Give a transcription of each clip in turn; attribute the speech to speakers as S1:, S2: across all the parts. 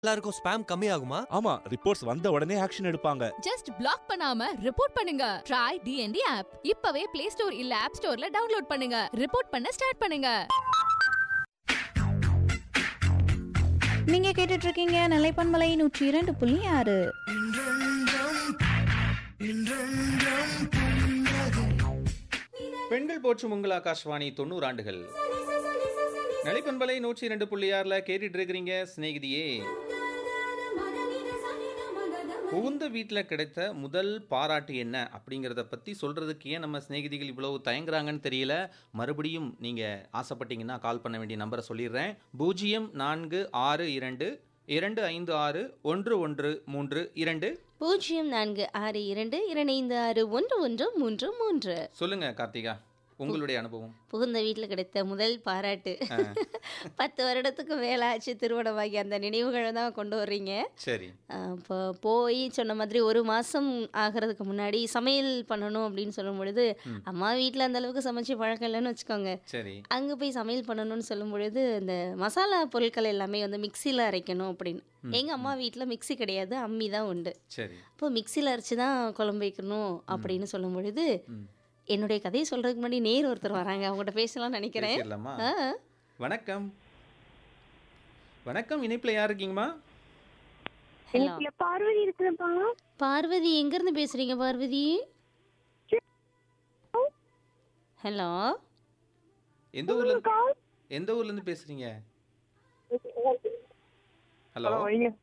S1: எல்லாருக்கும் ஸ்பேம் கம்மி ஆகுமா
S2: ஆமா ரிப்போர்ட்ஸ் வந்த உடனே ஆக்ஷன் எடுப்பாங்க
S3: ஜஸ்ட் பிளாக் பண்ணாம ரிப்போர்ட் பண்ணுங்க ட்ரை டிஎன்டி ஆப் இப்பவே பிளே ஸ்டோர் இல்ல ஆப் ஸ்டோர்ல டவுன்லோட் பண்ணுங்க ரிப்போர்ட் பண்ண ஸ்டார்ட் பண்ணுங்க
S4: நீங்க கேட்டுட்டு இருக்கீங்க நிலைப்பன்மலை நூற்றி இரண்டு புள்ளி ஆறு
S5: பெண்கள் போற்றும் உங்கள் ஆகாஷ்வாணி தொண்ணூறு ஆண்டுகள் நலிப்பண்பலை நூற்றி இரண்டு புள்ளி ஆறில் கேட்டுட்டு இருக்கிறீங்க சிநேகிதியே புகுந்த வீட்டில் கிடைத்த முதல் பாராட்டு என்ன அப்படிங்கிறத பற்றி சொல்கிறதுக்கு ஏன் நம்ம சிநேகிதிகள் இவ்வளவு தயங்குறாங்கன்னு தெரியல மறுபடியும் நீங்கள் ஆசைப்பட்டீங்கன்னா கால் பண்ண வேண்டிய நம்பரை சொல்லிடுறேன் பூஜ்ஜியம் நான்கு ஆறு இரண்டு இரண்டு ஐந்து ஆறு ஒன்று ஒன்று மூன்று இரண்டு
S6: பூஜ்ஜியம் நான்கு ஆறு இரண்டு இரண்டு ஆறு ஒன்று ஒன்று மூன்று மூன்று
S5: சொல்லுங்கள் கார்த்திகா உங்களுடைய அனுபவம்
S6: புகுந்த வீட்டில் கிடைத்த முதல் பாராட்டு பத்து வருடத்துக்கு மேலே ஆச்சு திருமணமாகி அந்த நினைவுகளை தான் கொண்டு வர்றீங்க
S5: சரி
S6: இப்போ போய் சொன்ன மாதிரி ஒரு மாதம் ஆகிறதுக்கு முன்னாடி சமையல் பண்ணணும் அப்படின்னு சொல்லும் பொழுது அம்மா வீட்டில் அந்த அளவுக்கு சமைச்சு பழக்கம் இல்லைன்னு வச்சுக்கோங்க
S5: சரி
S6: அங்கே போய் சமையல் பண்ணணும்னு சொல்லும் பொழுது இந்த மசாலா பொருட்கள் எல்லாமே வந்து மிக்சியில் அரைக்கணும் அப்படின்னு எங்கள் அம்மா வீட்டில் மிக்ஸி கிடையாது அம்மி தான் உண்டு
S5: சரி
S6: இப்போ மிக்சியில் அரைச்சி தான் குழம்பு வைக்கணும் அப்படின்னு சொல்லும் பொழுது
S5: ம்.
S6: என்னுடைய கதையை சொல்கிறதுக்கு முன்னாடி நேர் ஒருத்தர் வராங்க அவங்ககிட்ட பேசலாம்னு நினைக்கிறேன்
S5: பேசிடலாமா
S6: ஆ
S5: வணக்கம் வணக்கம் இணைப்பில் யார் இருக்கீங்கம்மா
S6: ஹலோ
S7: இல்ல பார்வதி இருக்கிறப்பா
S6: பார்வதி எங்கேருந்து பேசுகிறீங்க பார்வதி ஹலோ
S5: எந்த ஊர்ல இருந்து எந்த ஊர்ல இருந்து பேசுறீங்க ஹலோ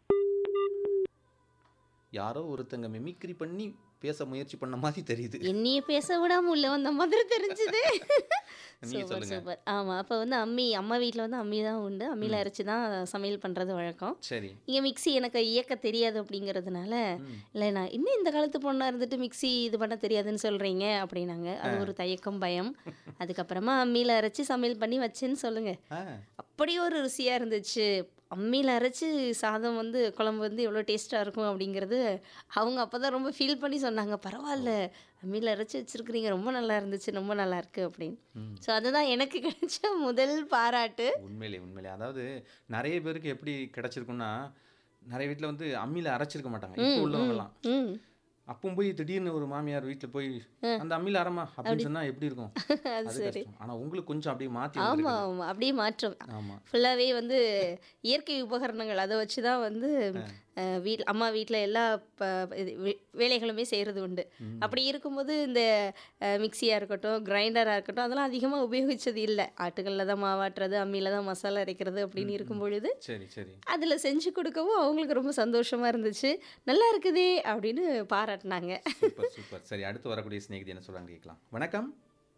S5: யாரோ ஒருத்தங்க மிமிக்ரி பண்ணி பேச முயற்சி பண்ண மாதிரி தெரியுது
S6: என்னைய பேச விடாம உள்ள வந்த மாதிரி தெரிஞ்சுது
S5: நீங்க
S6: சூப்பர்
S5: சொல்லுங்க
S6: சூப்பர் ஆமாம் அப்போ வந்து அம்மி அம்மா வீட்டில் வந்து அம்மி தான் உண்டு அம்மியில் அரைச்சி தான் சமையல் பண்ணுறது வழக்கம்
S5: சரி
S6: இங்கே மிக்ஸி எனக்கு இயக்க தெரியாது அப்படிங்கிறதுனால
S5: ம்.
S6: இல்லை நான் இன்னும் இந்த காலத்து பொண்ணாக இருந்துட்டு மிக்ஸி இது பண்ண தெரியாதுன்னு சொல்கிறீங்க அப்படின்னாங்க அது ஒரு தயக்கம் பயம் அதுக்கப்புறமா அம்மியில் அரைச்சி சமையல் பண்ணி வச்சேன்னு சொல்லுங்கள்
S5: ஆ
S6: அப்படி ஒரு ருசியாக இருந்துச்சு அம்மியில் அரைச்சி சாதம் வந்து குழம்பு வந்து எவ்வளோ டேஸ்ட்டாக இருக்கும் அப்படிங்கிறது அவங்க அப்போ தான் ரொம்ப ஃபீல் பண்ணி சொன்னாங்க பரவாயில்ல அம்மியில் அரைச்சி வச்சுருக்கிறீங்க ரொம்ப நல்லா இருந்துச்சு ரொம்ப நல்லா இருக்கு அப்படின்னு
S5: ம்.
S6: ஸோ அதுதான் எனக்கு கிடைச்ச முதல் பாராட்டு
S5: உண்மையிலே உண்மையிலே அதாவது நிறைய பேருக்கு எப்படி கிடைச்சிருக்கும்னா நிறைய வீட்டில் வந்து அம்மியில் அரைச்சிருக்க மாட்டாங்க இப்போ உள்ளவங்கலாம்
S6: ம்
S5: அப்பவும் போய் திடீர்னு ஒரு மாமியார் வீட்டில் போய் அந்த அம்மியில் அரமா அப்படின்னு சொன்னா எப்படி இருக்கும்
S6: அது
S5: அது
S6: சரி
S5: கஷ்டம் ஆனா உங்களுக்கு கொஞ்சம் அப்படியே மாத்தி
S6: ஆமாம்
S5: வந்திருக்குது.
S6: ஆமாம் அப்படியே மாற்றம்
S5: ஆமா
S6: ஃபுல்லாகவே வந்து இயற்கை உபகரணங்கள் அதை வச்சு தான் வந்து வீட் அம்மா வீட்டில் எல்லா ப- இது வே- வேலைகளுமே செய்கிறது உண்டு அப்படி இருக்கும்போது இந்த மிக்சியாக இருக்கட்டும் கிரைண்டராக இருக்கட்டும் அதெல்லாம் அதிகமாக உபயோகிச்சது இல்லை ஆட்டுகளில் தான் மாவாட்டுறது அம்மியில் தான் மசாலா அரைக்கிறது அப்படின்னு இருக்கும் பொழுது
S5: சரி சரி
S6: அதில் செஞ்சு கொடுக்கவும் அவங்களுக்கு ரொம்ப சந்தோஷமாக இருந்துச்சு நல்லா இருக்குதே அப்படின்னு பாராட்டினாங்க
S5: சூப்பர் சூப்பர் சரி அடுத்து வரக்கூடிய சிநேகிதி என்ன சொல்றாங்க கேட்கலாம் வணக்கம்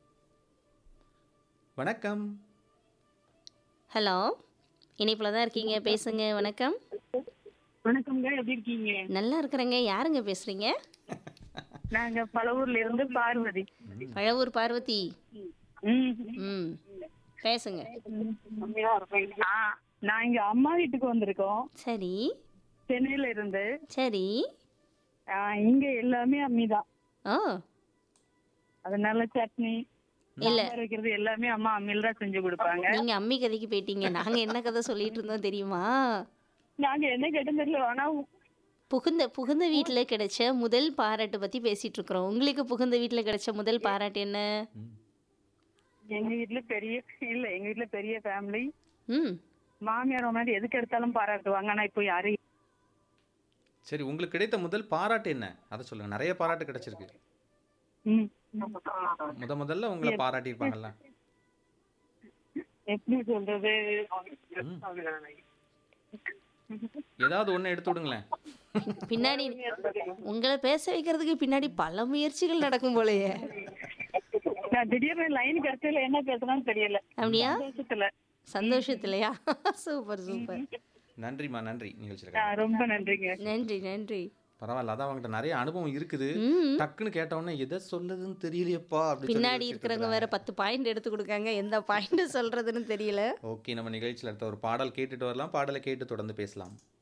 S5: வணக்கம்
S6: ஹலோ இணைப்பில் தான் இருக்கீங்க பேசுங்க வணக்கம்
S7: வணக்கம்ங்க எப்படி இருக்கீங்க
S6: நல்லா இருக்கிறேங்க யாருங்க பேசுகிறீங்க
S7: நாங்க பழவூர்ல இருந்து பார்வதி
S6: பழவூர் பார்வதி
S7: ம்.
S6: ம் பேசுங்க
S7: ஆ, நான் இங்க அம்மா வீட்டுக்கு வந்திருக்கோம்
S6: சரி
S7: சென்னையில இருந்து
S6: சரி
S7: ஆ, இங்க எல்லாமே அம்மிதான்
S6: ஓ
S7: அதனால சட்னி
S6: இல்ல.
S7: சாம்பார் வைக்கிறது எல்லாமே அம்மா அம்மியில தான் செஞ்சு கொடுப்பாங்க
S6: நீங்க அம்மி கதைக்கு போயிட்டீங்க நாங்க என்ன கதை சொல்லிட்டு இருந்தோம் தெரியுமா
S7: நாங்க என்ன கேட்டோம் தெரியல ஆனா
S6: புகுந்த புகுந்த வீட்டில் கிடைச்ச முதல் பாராட்டு பத்தி பேசிட்டு இருக்கிறோம் உங்களுக்கு புகுந்த வீட்டில் கிடைச்ச முதல் பாராட்டு என்ன
S7: எங்க வீட்ல பெரிய இல்ல எங்க வீட்ல பெரிய ஃபேமிலி
S6: ம்
S7: மாமியார் முன்னாடி எதுக்கு எடுத்தாலும் பாராட்டுவாங்க ஆனா இப்போ யாரும்
S5: சரி உங்களுக்கு கிடைத்த முதல் பாராட்டு என்ன அதை சொல்லுங்க நிறைய பாராட்டு கிடைச்சிருக்கு
S7: ம்.
S5: முத முதல்ல உங்களை பாராட்டியிருப்பாங்கல்ல
S7: எப்படி சொல்றது
S5: ஏதாவது ஒண்ணு எடுத்து விடுங்களேன்
S6: பின்னாடி உங்களை பேச வைக்கிறதுக்கு பின்னாடி பல முயற்சிகள் நடக்கும் போலயே
S7: நான் திடீர்னு லைன் கிடைச்சதுல என்ன பேசணும்னு தெரியல
S6: அப்படியா
S7: சந்தோஷத்துல
S6: சந்தோஷத்துலையா சூப்பர் சூப்பர்
S5: நன்றிம்மா நன்றி நிகழ்ச்சியில்
S7: ஆ, ரொம்ப நன்றிங்க
S6: நன்றி நன்றி
S5: பரவாயில்ல அதான் அவங்ககிட்ட நிறைய அனுபவம் இருக்குது
S6: ம்
S5: டக்குன்னு கேட்ட உடனே எதை சொல்லுதுன்னு தெரியலையப்பா அப்படி
S6: பின்னாடி இருக்கிறவங்க வேற பத்து பாயிண்ட் எடுத்து கொடுக்காங்க எந்த பாயிண்ட் சொல்றதுன்னு தெரியல
S5: ஓகே நம்ம நிகழ்ச்சியில் அடுத்த ஒரு பாடல் கேட்டுட்டு வரலாம் பாடலை கேட்டு தொடர்ந்து பேசலாம்